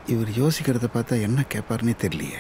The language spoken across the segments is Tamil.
இவர் யோசிக்கிறத பார்த்தா என்ன கேட்பாருன்னே தெரியலையே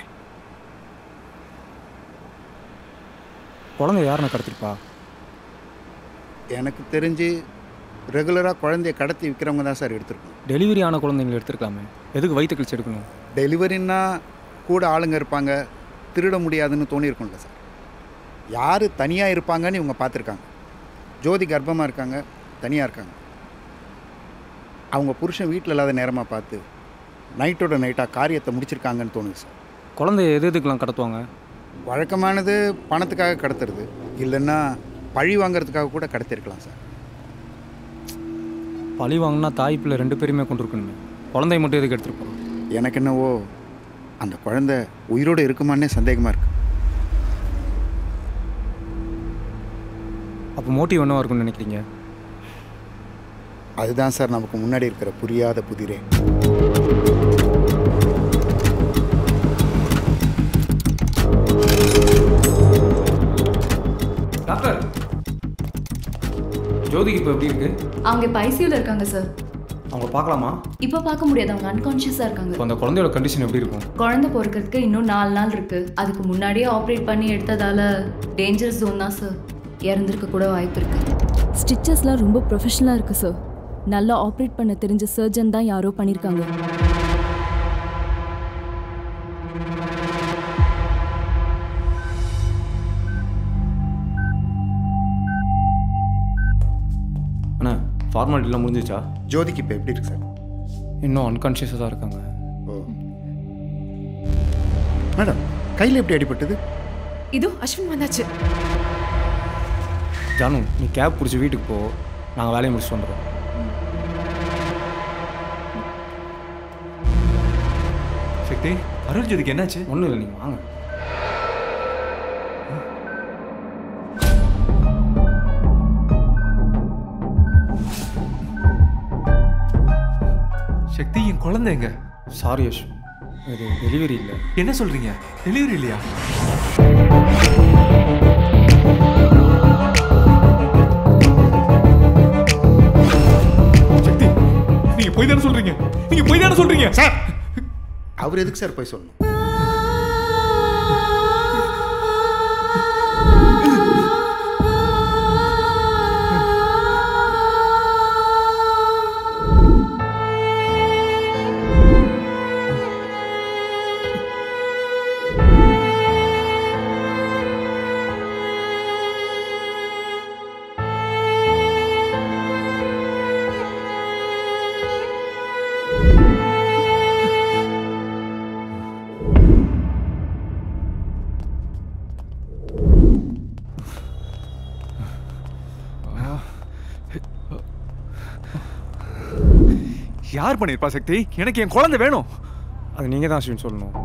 குழந்தை யாருன்னு கடத்திருப்பா எனக்கு தெரிஞ்சு ரெகுலராக குழந்தைய கடத்தி விற்கிறவங்க தான் சார் எடுத்துருக்கணும் டெலிவரி ஆன குழந்தைங்களை எடுத்துருக்கலாமே எதுக்கு வயிற்று கழிச்சு எடுக்கணும் டெலிவரின்னா கூட ஆளுங்க இருப்பாங்க திருட முடியாதுன்னு தோணியிருக்கும்ல சார் யார் தனியாக இருப்பாங்கன்னு இவங்க பார்த்துருக்காங்க ஜோதி கர்ப்பமாக இருக்காங்க தனியாக இருக்காங்க அவங்க புருஷன் வீட்டில் இல்லாத நேரமாக பார்த்து நைட்டோட நைட்டாக காரியத்தை முடிச்சிருக்காங்கன்னு தோணுது சார் குழந்தைய எது எதுக்கெலாம் கடத்துவாங்க வழக்கமானது பணத்துக்காக கடத்துறது இல்லைன்னா பழி வாங்குறதுக்காக கூட கடத்திருக்கலாம் சார் பழி வாங்கினா தாய் பிள்ளை ரெண்டு பேருமே கொண்டு இருக்கணுமே குழந்தைய மட்டும் எதுக்கு எடுத்துருப்போம் எனக்கு என்னவோ அந்த குழந்தை உயிரோடு இருக்குமான்னே சந்தேகமாக இருக்கு அப்போ மோட்டிவ் என்னவா இருக்கும்னு நினைக்கிறீங்க அதுதான் சார் நமக்கு முன்னாடி இருக்கிற புரியாத புதிரே டாக்டர் ஜோதிக்கு இப்போ எப்படி இருக்கு அவங்க இப்போ ஐசியூவில் இருக்காங்க சார் அவங்க பார்க்கலாமா இப்போ பார்க்க முடியாது அவங்க அன்கான்ஷியஸாக இருக்காங்க இப்போ அந்த குழந்தையோட கண்டிஷன் எப்படி இருக்கும் குழந்தை பிறக்கிறதுக்கு இன்னும் நாலு நாள் இருக்கு அதுக்கு முன்னாடியே ஆப்ரேட் பண்ணி எடுத்ததால டேஞ்சரஸ் ஜோன் தான் சார் இறந்திருக்க கூட வாய்ப்பு இருக்கு ஸ்டிச்சஸ்லாம் ரொம்ப ப்ரொஃபஷனலாக இருக்குது சார் நல்லா ஆப்ரேட் பண்ண தெரிஞ்ச சர்ஜன் தான் யாரோ பண்ணியிருக்காங்க அண்ணா ஃபார்மாலிட்டிலாம் முடிஞ்சிச்சா ஜோதிக்கு இப்போ எப்படி இருக்கு சார் இன்னும் அன்கான்ஷியஸாக தான் இருக்காங்க ஓ மேடம் கையில் எப்படி அடிபட்டது இதோ அஸ்வின் வந்தாச்சு ஜானு நீ கேப் பிடிச்சி வீட்டுக்கு போ நாங்கள் வேலையை முடிச்சுட்டு வந்துடுறோம் சக்தி அருள் ஜோதிக்கு என்னாச்சு ஒன்றும் இல்லை நீங்கள் வாங்க சக்தி என் குழந்தை எங்க சாரி யஷ் இது டெலிவரி இல்லை என்ன சொல்றீங்க டெலிவரி இல்லையா சக்தி நீங்க போய் தானே சொல்றீங்க நீங்க போய் தானே சொல்றீங்க சார் அவர் எதுக்கு சார் போய் சொல்லணும் யார் பண்ணிருப்பா சக்தி எனக்கு என் குழந்தை வேணும் அது நீங்கள் தான் அஸ்வின் சொல்லணும்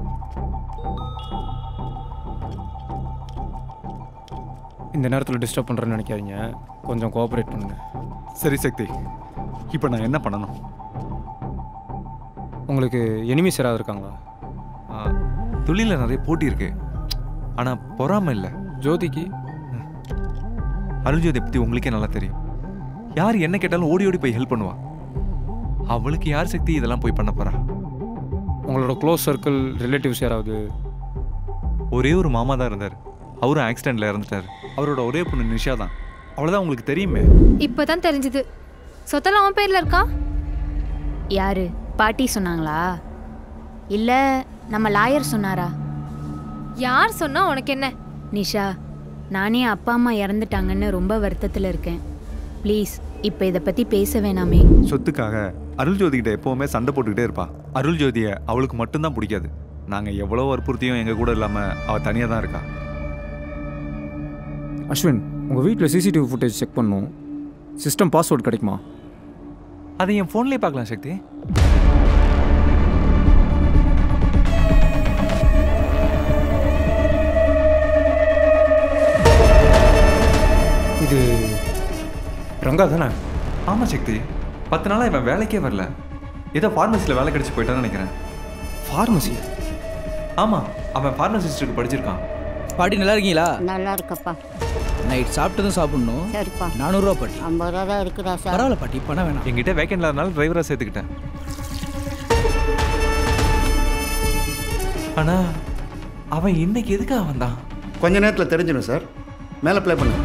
இந்த நேரத்தில் டிஸ்டர்ப் பண்ணுறேன்னு நினைக்காதீங்க கொஞ்சம் கோஆப்ரேட் பண்ணுங்க சரி சக்தி இப்போ நான் என்ன பண்ணணும் உங்களுக்கு எனிமீஸ் யாராவது இருக்காங்களா ஆ, தொழில்ல நிறைய போட்டி இருக்கு ஆனா பொறாம இல்லை ஜோதிக்கு அருள் ஜோதி பத்தி உங்களுக்கே நல்லா தெரியும் யார் என்ன கேட்டாலும் ஓடி ஓடி போய் ஹெல்ப் பண்ணுவா அவளுக்கு யார் சக்தி இதெல்லாம் போய் பண்ண போறா உங்களோட க்ளோஸ் சர்க்கிள் ரிலேட்டிவ்ஸ் யாராவது ஒரே ஒரு மாமா தான் இருந்தார் அவரும் ஆக்சிடென்ட்ல இறந்துட்டார் அவரோட ஒரே பொண்ணு நிஷா தான் அவ்வளோதான் உங்களுக்கு தெரியுமே இப்போதான் தெரிஞ்சது சொத்தெல்லாம் அவன் பேர்ல இருக்கா யாரு பாட்டி சொன்னாங்களா இல்ல நம்ம லாயர் சொன்னாரா யார் சொன்னா உனக்கு என்ன நிஷா நானே அப்பா அம்மா இறந்துட்டாங்கன்னு ரொம்ப வருத்தத்தில் இருக்கேன் ப்ளீஸ் இப்போ இதை பற்றி பேச வேணாமே சொத்துக்காக அருள் ஜோதி கிட்ட எப்பவுமே சண்டை போட்டுக்கிட்டே இருப்பா அருள் ஜோதியை அவளுக்கு மட்டும்தான் பிடிக்காது நாங்க எவ்வளோ வற்புறுத்தியும் எங்க கூட இல்லாம அவ தனியா தான் இருக்கா அஸ்வின் உங்கள் வீட்டில் சிசிடிவி ஃபுட்டேஜ் செக் பண்ணும் சிஸ்டம் பாஸ்வேர்ட் கிடைக்குமா அதை என் ஃபோன்லேயே பார்க்கலாம் சக்தி இது ரங்கா தானே ஆமா சக்தி பத்து நாளா இவன் வேலைக்கே வரல ஏதோ ஃபார்மசியில் வேலை கிடைச்சு போயிட்டான்னு நினைக்கிறேன் ஃபார்மசி ஆமா அவன் ஃபார்மசிஸ்ட்டுக்கு படிச்சிருக்கான் பாட்டி நல்லா இருக்கீங்களா நல்லா இருக்கப்பா நைட் சாப்பிட்டதும் சாப்பிடணும் சரிப்பா நானூறுரூவா பாட்டி ஐம்பது ரூபா தான் இருக்குதா சார் பரவாயில்ல பாட்டி பணம் வேணாம் என்கிட்ட வேக்கண்ட் இல்லாதனால டிரைவராக சேர்த்துக்கிட்டேன் ஆனா அவன் இன்னைக்கு எதுக்காக வந்தான் கொஞ்ச நேரத்தில் தெரிஞ்சிடும் சார் மேலே ப்ளே பண்ணுங்க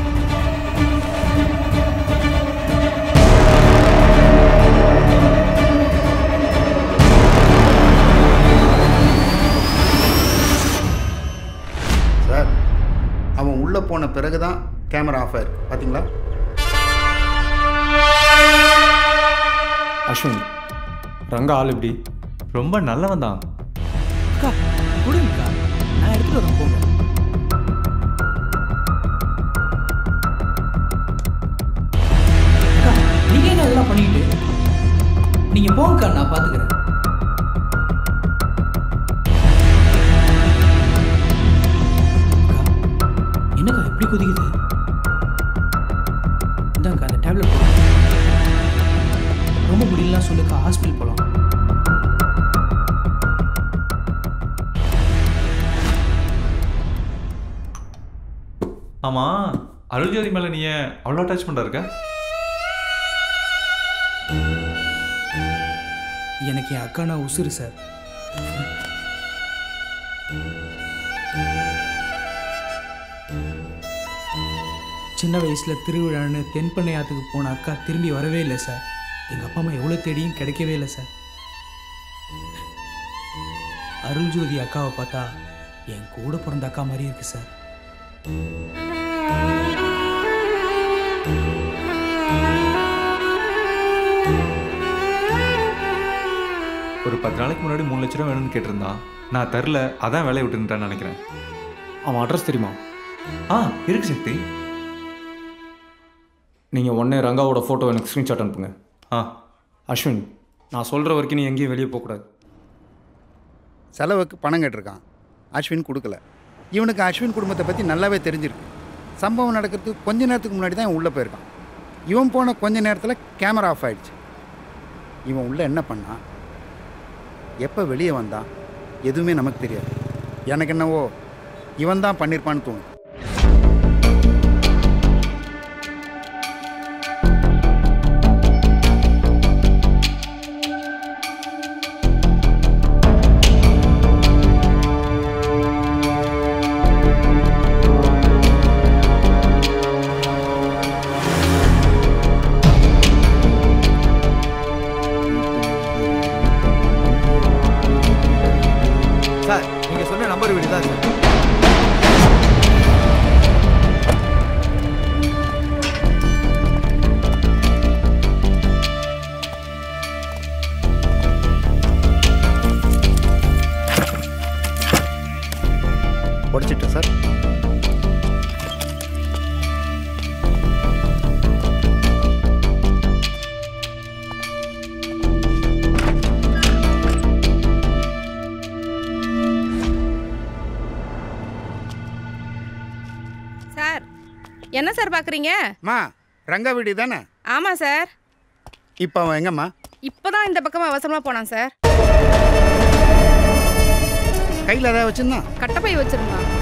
சார் அவன் உள்ளே போன பிறகு தான் கேமரா ஆஃப் ஆயிருக்கு பார்த்தீங்களா அஸ்வின் ரங்கா ஆள் எப்படி ரொம்ப நல்லவன் தான் அக்கா கொடுங்கக்கா நான் எடுத்துட்டு வரேன் போங்க அக்கா நீங்க என்ன இதெல்லாம் பண்ணிக்கிட்டு நீங்க போங்கக்கா நான் பாத்துக்கிறேன் அக்கா, என்னக்கா எப்படி குதிக்குது இந்தாக்கா அந்த டேப்லெட் போடுங்க ரொம்ப முடியலாம் சொல்லுக்கா ஹாஸ்பிட்டல் போகலாம் ஆமா அருள்ஜோதி மேல நீ ஏன் அவ்வளோ அட்டாச்மெண்ட்டாக இருக்க எனக்கு என் அக்கானா உசுறு சார் சின்ன வயசுல திருவிழான்னு தென்பண்ணையாத்துக்கு போன அக்கா திரும்பி வரவே இல்லை சார் எங்கள் அப்பா அம்மா எவ்வளோ தேடியும் கிடைக்கவே இல்லை சார் அருள்ஜோதி அக்காவை பார்த்தா என் கூட பிறந்த அக்கா மாதிரி இருக்கு சார் ஒரு பத்து நாளைக்கு முன்னாடி மூணு லட்ச ரூபா வேணும்னு கேட்டிருந்தான் நான் தரல அதான் வேலையை விட்டுன்ட்டான்னு நினைக்கிறேன் அவன் அட்ரஸ் தெரியுமா ஆ இருக்கு சக்தி நீங்கள் உடனே ரங்காவோட ஃபோட்டோ எனக்கு ஸ்க்ரீன்ஷாட் அனுப்புங்க ஆ அஸ்வின் நான் சொல்கிற வரைக்கும் நீ எங்கேயும் வெளியே போகக்கூடாது செலவுக்கு பணம் கேட்டிருக்கான் அஸ்வின் கொடுக்கல இவனுக்கு அஸ்வின் குடும்பத்தை பற்றி நல்லாவே தெரிஞ்சிருக்கு சம்பவம் நடக்கிறதுக்கு கொஞ்ச நேரத்துக்கு முன்னாடி தான் இவன் உள்ளே போயிருக்கான் இவன் போன கொஞ்ச நேரத்தில் கேமரா ஆஃப் ஆயிடுச்சு இவன் உள்ளே என்ன பண்ணான் எப்போ வெளியே வந்தான் எதுவுமே நமக்கு தெரியாது எனக்கு என்னவோ இவன் தான் பண்ணியிருப்பான்னு தோணும் சார் நீங்க சொன்ன நம்பர் வீடு தான் சார் உடச்சிட்டேன் சார் சார் என்ன சார் பார்க்குறீங்க அம்மா ரங்கா வீடு தானே ஆமாம் சார் இப்போ அவன் எங்கம்மா இப்போதான் இந்த பக்கமாக அவசரமாக போனான் சார் கையில் ஏதாவது வச்சுருந்தான் கட்டப்பை வச்சிருந்தான்